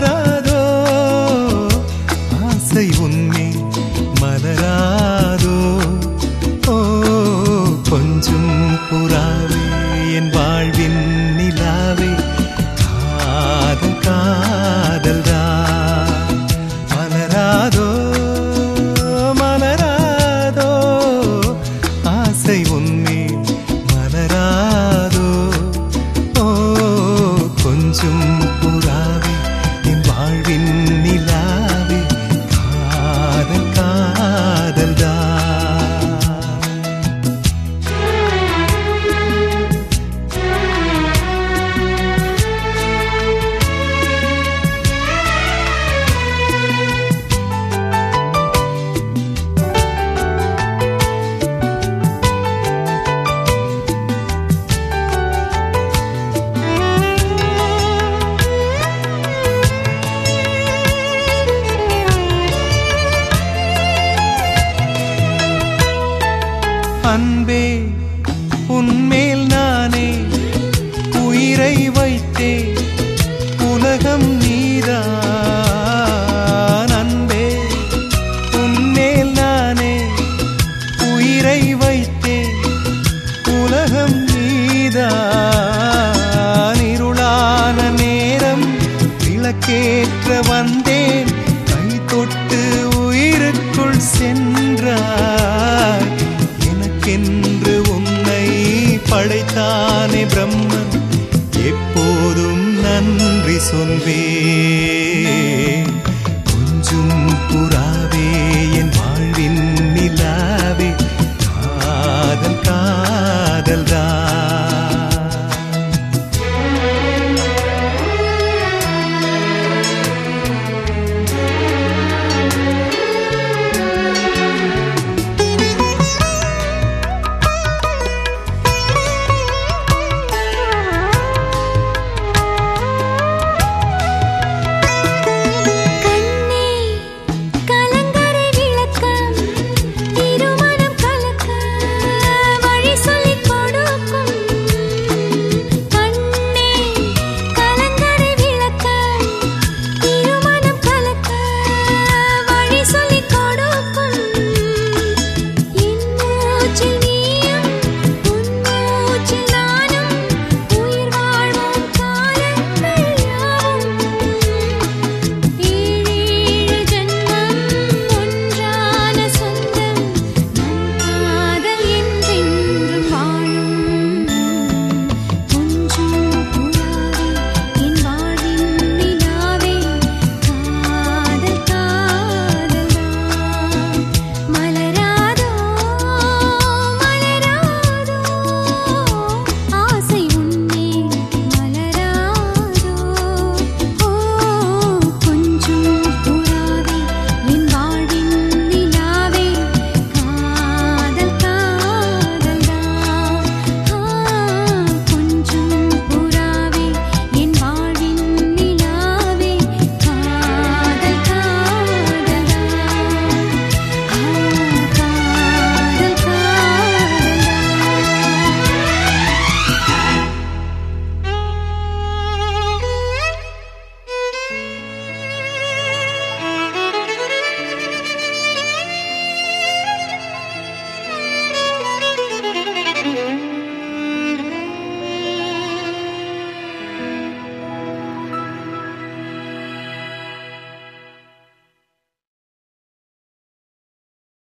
மலராதோ ஆசை உன்மே மலராதோ ஓ கொஞ்சம் புறாவே என் வாழ்வின் நிலாவே காதல் காதல் தான் மலராதோ மலராதோ ஆசை உன்மே மலராதோ ஓ கொஞ்சம் புறாவே என் வாழ்வின் நிலாவே காதல் காதல் தான் அன்பே உன்மேல் நானே உயிரை வைத்தே உலகம் நீதான் அன்பே உன்மேல் நானே உயிரை வைத்தே உலகம் நீதான் இருளான நேரம் விளக்கேற்ற வந்தேன் கை தொட்டு உயிருக்குள் சென்றாய் எனக்கென்று உன்னை படைத்தானே பிரம்மன் எப்போதும் நன்றி சொல்வே